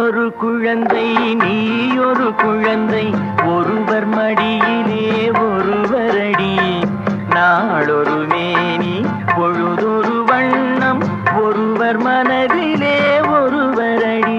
ஒரு குழந்தை நீ ஒரு குழந்தை ஒருவர் மடியிலே ஒருவரடி நாளொரு மேனி பொழுதொரு வண்ணம் ஒருவர் மனதிலே ஒருவரடி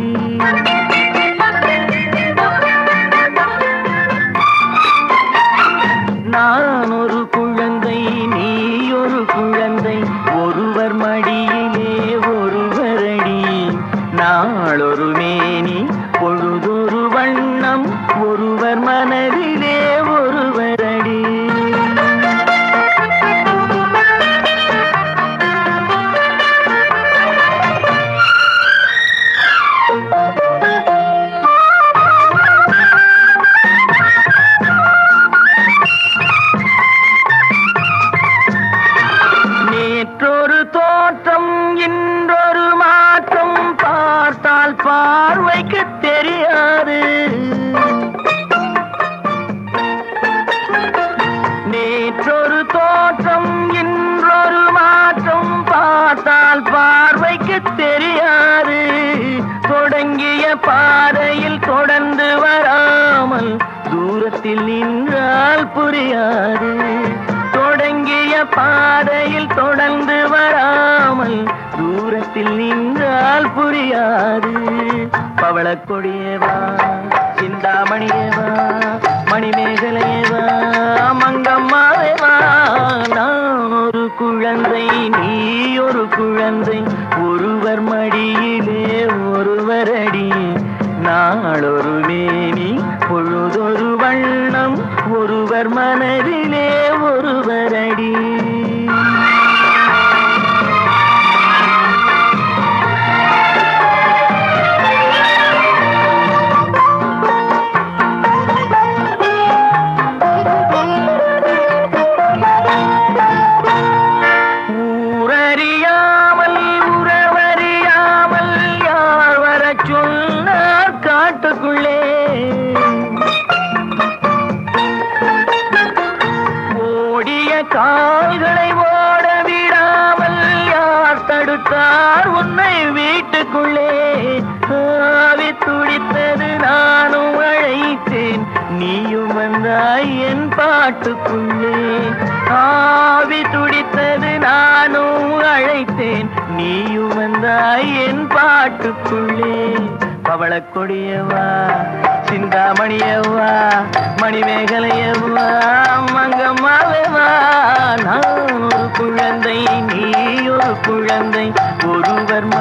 நான் ஒரு குழந்தை நீ ஒரு குழந்தை ஒருவர் மடியிலே ஒருவரடி நாளொரு மேனி பொழுதொரு வண்ணம் ஒருவர் மனதிலே ஒருவரடி நேற்றொரு தோற்றம் இன்றொரு மாற்றம் பார்த்தால் பார்வைக்கு தெரியாது நேற்றொரு தோற்றம் இன்றொரு மாற்றம் பார்த்தால் பார்வைக்கு தெரியாது தொடங்கிய பாதையில் தொடர்ந்து வராமல் தூரத்தில் நின்றால் புரியாது தொடங்கிய பாதையில் தொடர்ந்து வராமல் தூரத்தில் நின்றால் புரியாது பவளக் கொடியேவா சிந்தாமணியேவா மணிமேகலையேவா மங்கம்மாவேவா நான் ஒரு குழந்தை நீ ஒரு குழந்தை ஒருவர் மடியிலே ஒருவரடி நாளொரு மேனி பொழுதொரு வண்ணம் ஒருவர் மனதிலே ஒருவரடி ஊரறியாமல் உறவறியாமல் யார் வரச் சொன்னார் காட்டுக்குள்ளே ஓடிய கால்களை ஓட விடாமல் யார் தடுத்தார் உன்னை வீட்டுக்குள்ளே ஆவி துடித்தது நானும் அழைத்தேன் நீயும் வந்தாய் என் பாட்டுக்குள்ளே ஆவி துடித்தது நானும் அழைத்தேன் நீயும் வந்தாய் என் பாட்டுக்குள்ளே பவளக் கொடியவா சிந்தாமணியவா மணிமேகலையவா மங்கம்மாவேவா நான் ஒரு குழந்தை நீ ஒரு குழந்தை ஒருவர்